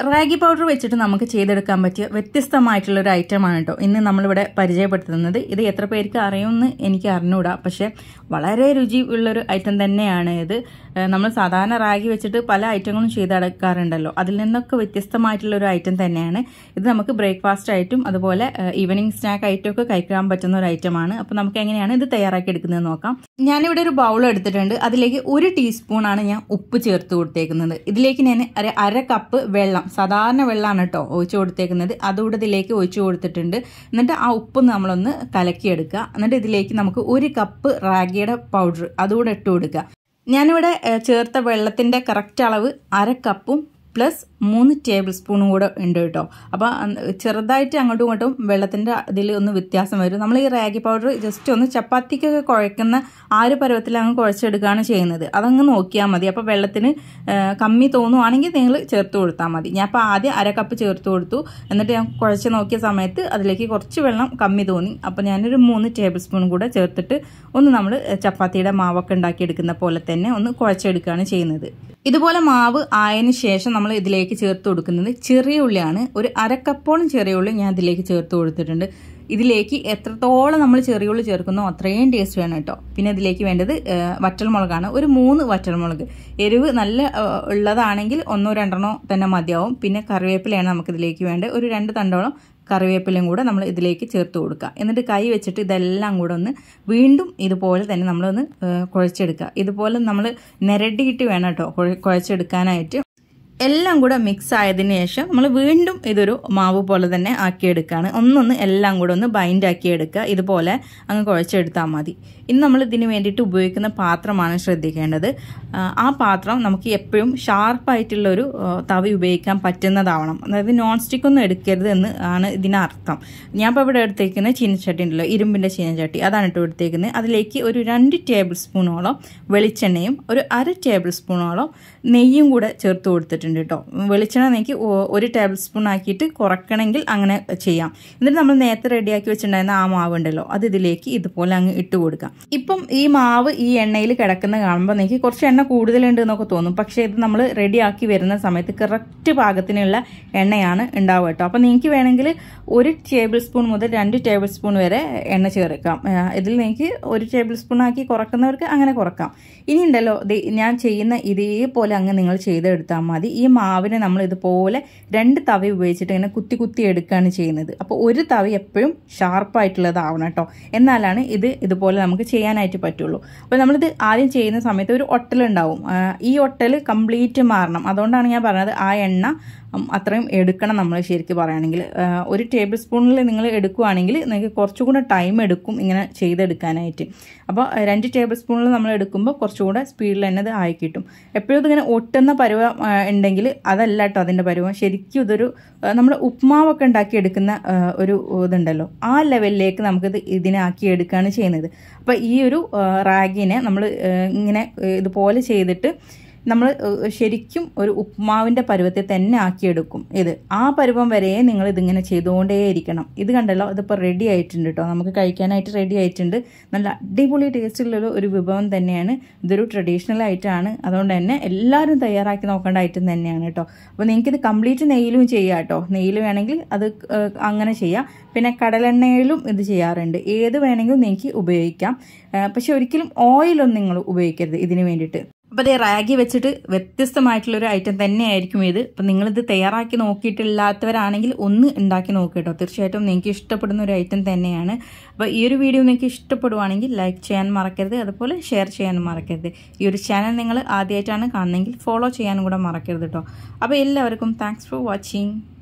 ragi powder വെച്ചിട്ട് നമുക്ക് ചെയ്തെടുക്കാൻ പറ്റിയ വ്യത്യസ്തമായിട്ടുള്ള ഒരു ഐറ്റമാണ് കേട്ടോ ഇന്ന് നമ്മളിവിടെ പരിചയപ്പെടുത്തുന്നത് ഇത് എത്ര പേർക്ക് അറിയുമെന്ന് എനിക്ക് അറിഞ്ഞൂടാ പക്ഷേ വളരെ രുചി ഉള്ളൊരു ഐറ്റം തന്നെയാണ് ഇത് ഏഹ് നമ്മൾ സാധാരണ റാഗി വെച്ചിട്ട് പല ഐറ്റങ്ങളും ചെയ്തെടുക്കാറുണ്ടല്ലോ അതിൽ നിന്നൊക്കെ വ്യത്യസ്തമായിട്ടുള്ള ഒരു ഐറ്റം തന്നെയാണ് ഇത് നമുക്ക് ബ്രേക്ക്ഫാസ്റ്റ് ആയിട്ടും അതുപോലെ ഈവനിങ് സ്നാക്ക് ആയിട്ടും ഒക്കെ കഴിക്കാൻ പറ്റുന്ന ഒരു ഐറ്റമാണ് അപ്പോൾ നമുക്ക് എങ്ങനെയാണ് ഇത് തയ്യാറാക്കി എടുക്കുന്നത് നോക്കാം ഞാനിവിടെ ഒരു ബൗൾ എടുത്തിട്ടുണ്ട് അതിലേക്ക് ഒരു ടീസ്പൂൺ ആണ് ഞാൻ ഉപ്പ് ചേർത്ത് കൊടുത്തേക്കുന്നത് ഇതിലേക്ക് ഞാൻ ഒരു അര കപ്പ് വെള്ളം സാധാരണ വെള്ളമാണ് കേട്ടോ ഒഴിച്ചു കൊടുത്തേക്കുന്നത് അതുകൂടെ ഇതിലേക്ക് ഒഴിച്ചു കൊടുത്തിട്ടുണ്ട് എന്നിട്ട് ആ ഉപ്പ് നമ്മളൊന്ന് കലക്കിയെടുക്കുക എന്നിട്ട് ഇതിലേക്ക് നമുക്ക് ഒരു കപ്പ് റാഗിയുടെ പൗഡർ അതുകൂടെ ഇട്ട് കൊടുക്കുക ഞാനിവിടെ ഏഹ്, ചേർത്ത വെള്ളത്തിൻ്റെ കറക്റ്റ് അളവ് അര കപ്പും പ്ലസ് മൂന്ന് ടേബിൾ സ്പൂണും കൂടെ ഉണ്ട് കേട്ടോ അപ്പോൾ ചെറുതായിട്ട് അങ്ങോട്ടും ഇങ്ങോട്ടും വെള്ളത്തിൻ്റെ ഇതിൽ ഒന്ന് വ്യത്യാസം വരും നമ്മൾ ഈ റാഗി പൗഡർ ജസ്റ്റ് ഒന്ന് ചപ്പാത്തിക്കൊക്കെ കുഴക്കുന്ന ആ ഒരു പരുവത്തിൽ അങ്ങ് കുഴച്ചെടുക്കുകയാണ് ചെയ്യുന്നത് അതങ്ങ് നോക്കിയാൽ മതി അപ്പോൾ വെള്ളത്തിന് ആ, കമ്മി തോന്നുവാണെങ്കിൽ നിങ്ങൾ ചേർത്ത് കൊടുത്താൽ മതി ഞാൻ അപ്പോൾ ആദ്യം അര കപ്പ് ചേർത്ത് കൊടുത്തു എന്നിട്ട് ഞാൻ കുഴച്ച് നോക്കിയ സമയത്ത് അതിലേക്ക് കുറച്ച് വെള്ളം കമ്മി തോന്നി അപ്പോൾ ഞാനൊരു മൂന്ന് ടേബിൾ സ്പൂൺ കൂടെ ചേർത്തിട്ട് ഒന്ന് നമ്മൾ ചപ്പാത്തിയുടെ മാവൊക്കെ ഉണ്ടാക്കിയെടുക്കുന്ന പോലെ തന്നെ ഒന്ന് കുഴച്ചെടുക്കുകയാണ് ചെയ്യുന്നത് ഇതുപോലെ മാവ് ആയതിനു ശേഷം നമ്മൾ ഇതിലേക്ക് ചേർത്ത് കൊടുക്കുന്നത് ചെറിയ ഉള്ളിയാണ് ഒരു അരക്കപ്പോളം ചെറിയ ഉള്ളി ഞാൻ ഇതിലേക്ക് ചേർത്ത് കൊടുത്തിട്ടുണ്ട് ഇതിലേക്ക് എത്രത്തോളം നമ്മൾ ചെറിയ ഉള്ളി ചേർക്കുന്നോ അത്രയും ടേസ്റ്റ് വേണം കേട്ടോ പിന്നെ ഇതിലേക്ക് വേണ്ടത് ആ, വറ്റൽമുളകാണ് ഒരു മൂന്ന് വറ്റൽമുളക് എരിവ് നല്ല ആ, ഉള്ളതാണെങ്കിൽ ഒന്നോ രണ്ടെണ്ണോ തന്നെ മതിയാവും പിന്നെ കറിവേപ്പിലയാണ് നമുക്ക് ഇതിലേക്ക് വേണ്ടത് ഒരു രണ്ട് തണ്ടോളം കറിവേപ്പിലയും കൂടെ നമ്മൾ ഇതിലേക്ക് ചേർത്ത് കൊടുക്കുക എന്നിട്ട് കൈ വെച്ചിട്ട് ഇതെല്ലാം കൂടെ ഒന്ന് വീണ്ടും ഇതുപോലെ തന്നെ നമ്മളൊന്ന് ഏഹ്, കുഴച്ചെടുക്കുക ഇതുപോലെ നമ്മൾ നിരട്ടിയിട്ട് വേണം കേട്ടോ കുഴ- കുഴച്ചെടുക്കാനായിട്ട് എല്ലാം കൂടെ മിക്സ് ആയതിനു ശേഷം നമ്മൾ വീണ്ടും ഇതൊരു മാവ് പോലെ തന്നെ ആക്കിയെടുക്കുകയാണ് ഒന്നൊന്ന് എല്ലാം കൂടെ ഒന്ന് ബൈൻഡ് ആക്കിയെടുക്കുക ഇതുപോലെ അങ്ങ് കുഴച്ചെടുത്താൽ മതി ഇനി നമ്മൾ ഇതിന് വേണ്ടിയിട്ട് ഉപയോഗിക്കുന്ന പാത്രമാണ് ശ്രദ്ധിക്കേണ്ടത് ആ, ആ പാത്രം നമുക്ക് എപ്പോഴും ഷാർപ്പായിട്ടുള്ള ഒരു ആ, തവി ഉപയോഗിക്കാൻ പറ്റുന്നതാവണം അതായത് നോൺ സ്റ്റിക്ക് ഒന്നും എടുക്കരുത് എന്ന് ആണ് ഇതിനർത്ഥം ഞാൻ ഇപ്പോൾ ഇവിടെ എടുത്തേക്കുന്ന ചീനച്ചട്ടി ഉണ്ടല്ലോ ഇരുമ്പിൻ്റെ ചീനച്ചട്ടി അതാണ് ഇട്ട് എടുത്തേക്കുന്നത് അതിലേക്ക് ഒരു രണ്ട് ടേബിൾ സ്പൂണോളം വെളിച്ചെണ്ണയും ഒരു അര ടേബിൾ സ്പൂണോളം നെയ്യും കൂടെ ചേർത്ത് കൊടുത്തിട്ടുണ്ട് കേട്ടോ വെളിച്ചെണ്ണ നെയ്ക്ക് ഒ- ഒരു ടേബിൾ സ്പൂൺ ആക്കിയിട്ട് കുറക്കണമെങ്കിൽ അങ്ങനെ ചെയ്യാം എന്നിട്ട് നമ്മൾ നേരത്തെ റെഡിയാക്കി വെച്ചിട്ടുണ്ടായിരുന്ന ആ മാവ് ഉണ്ടല്ലോ അത് ഇതിലേക്ക് ഇതുപോലെ അങ്ങ് ഇട്ട് കൊടുക്കാം ഇപ്പം ഈ മാവ് ഈ എണ്ണയിൽ കിടക്കുന്ന കാണുമ്പോൾ എനിക്ക് കുറച്ച് എണ്ണ കൂടുതലുണ്ട് എന്നൊക്കെ തോന്നും പക്ഷേ ഇത് നമ്മൾ റെഡിയാക്കി വരുന്ന സമയത്ത് കറക്റ്റ് പാകത്തിനുള്ള എണ്ണയാണ് ഉണ്ടാവുക കേട്ടോ അപ്പം നിങ്ങൾക്ക് വേണമെങ്കിൽ ഒരു ടേബിൾ സ്പൂൺ മുതൽ രണ്ട് ടേബിൾ സ്പൂൺ വരെ എണ്ണ ചേർക്കാം ആ, ഇതിൽ നിങ്ങൾക്ക് ഒരു ടേബിൾ സ്പൂൺ ആക്കി കുറക്കുന്നവർക്ക് അങ്ങനെ കുറക്കാം ഇനി ഉണ്ടല്ലോ ദേ ഞാൻ ചെയ്യുന്ന ഇതേപോലെ അങ്ങ് നിങ്ങൾ ചെയ്തെടുത്താൽ മതി ഈ മാവിനെ നമ്മൾ ഇതുപോലെ രണ്ട് തവി ഉപയോഗിച്ചിട്ട് ഇങ്ങനെ കുത്തി കുത്തി എടുക്കുകയാണ് ചെയ്യുന്നത് അപ്പോൾ ഒരു തവി എപ്പോഴും ഷാർപ്പായിട്ടുള്ളതാവണം കേട്ടോ എന്നാലാണ് ഇത് ഇതുപോലെ നമുക്ക് ചെയ്യാനായിട്ട് പറ്റുള്ളൂ അപ്പോൾ നമ്മളിത് ആദ്യം ചെയ്യുന്ന സമയത്ത് ഒരു ഒട്ടലുണ്ടാവും ആ, ഈ ഒട്ടൽ കംപ്ലീറ്റ് മാറണം അതുകൊണ്ടാണ് ഞാൻ പറഞ്ഞത് ആ എണ്ണ ഉം, അത്രയും എടുക്കണം നമ്മൾ ശരിക്കും പറയുകയാണെങ്കിൽ ആ, ഒരു ടേബിൾ സ്പൂണിൽ നിങ്ങൾ എടുക്കുകയാണെങ്കിൽ നിങ്ങൾക്ക് കുറച്ചുകൂടെ ടൈം എടുക്കും ഇങ്ങനെ ചെയ്തെടുക്കാനായിട്ട് അപ്പോൾ രണ്ട് ടേബിൾ സ്പൂണിൽ നമ്മൾ എടുക്കുമ്പോൾ കുറച്ചുകൂടെ സ്പീഡിൽ തന്നെ ഇത് ആയി കിട്ടും എപ്പോഴും ഇതിങ്ങനെ ഒട്ടുന്ന പരുവം ആ, ഉണ്ടെങ്കിൽ അതല്ല കേട്ടോ അതിൻ്റെ പരുവം ശരിക്കും ഇതൊരു നമ്മൾ ഉപ്മാവൊക്കെ ഉണ്ടാക്കി എടുക്കുന്ന ആ, ഒരു ഇതുണ്ടല്ലോ ആ ലെവലിലേക്ക് നമുക്കിത് ഇതിനാക്കി എടുക്കുകയാണ് ചെയ്യുന്നത് അപ്പോൾ ഈ ഒരു ആ, റാഗിനെ നമ്മൾ ഇങ്ങനെ ആ, ഇതുപോലെ ചെയ്തിട്ട് നമ്മൾ ശരിക്കും ഒരു ഉപ്മാവിൻ്റെ പരുവത്തെ തന്നെ ആക്കിയെടുക്കും ഇത് ആ പരുവം വരെ നിങ്ങൾ ഇതിങ്ങനെ ചെയ്തുകൊണ്ടേയിരിക്കണം ഇത് കണ്ടല്ലോ ഇതിപ്പോൾ റെഡി ആയിട്ടുണ്ട് കേട്ടോ നമുക്ക് കഴിക്കാനായിട്ട് റെഡി ആയിട്ടുണ്ട് നല്ല അടിപൊളി ടേസ്റ്റുള്ള ഒരു വിഭവം തന്നെയാണ് ഇതൊരു ട്രഡീഷണൽ ആയിട്ടാണ് അതുകൊണ്ട് തന്നെ എല്ലാവരും തയ്യാറാക്കി നോക്കേണ്ട ഐറ്റം തന്നെയാണ് കേട്ടോ അപ്പോൾ നിങ്ങൾക്കിത് കംപ്ലീറ്റ് നെയ്യിലും ചെയ്യാം കേട്ടോ നെയ്യിൽ വേണമെങ്കിൽ അത് ഏഹ്, അങ്ങനെ ചെയ്യാം പിന്നെ കടലെണ്ണയിലും ഇത് ചെയ്യാറുണ്ട് ഏത് വേണമെങ്കിലും നിങ്ങൾക്ക് ഉപയോഗിക്കാം ഏഹ്, പക്ഷെ ഒരിക്കലും ഓയിലൊന്നും നിങ്ങൾ ഉപയോഗിക്കരുത് ഇതിന് വേണ്ടിയിട്ട് അപ്പോൾ അതേ റാഗി വെച്ചിട്ട് വ്യത്യസ്തമായിട്ടുള്ളൊരു ഐറ്റം തന്നെയായിരിക്കും ഇത് അപ്പം നിങ്ങളിത് തയ്യാറാക്കി നോക്കിയിട്ടില്ലാത്തവരാണെങ്കിൽ ഒന്ന് ഉണ്ടാക്കി നോക്കുക കേട്ടോ തീർച്ചയായിട്ടും നിങ്ങൾക്ക് ഇഷ്ടപ്പെടുന്ന ഒരു ഐറ്റം തന്നെയാണ് അപ്പോൾ ഈ ഒരു വീഡിയോ നിങ്ങൾക്ക് ഇഷ്ടപ്പെടുവാണെങ്കിൽ ലൈക്ക് ചെയ്യാൻ മറക്കരുത് അതുപോലെ ഷെയർ ചെയ്യാനും മറക്കരുത് ഈ ഒരു ചാനൽ നിങ്ങൾ ആദ്യമായിട്ടാണ് കാണുന്നതെങ്കിൽ ഫോളോ ചെയ്യാനും കൂടെ മറക്കരുത് കേട്ടോ അപ്പോൾ എല്ലാവർക്കും താങ്ക്സ് ഫോർ വാച്ചിങ്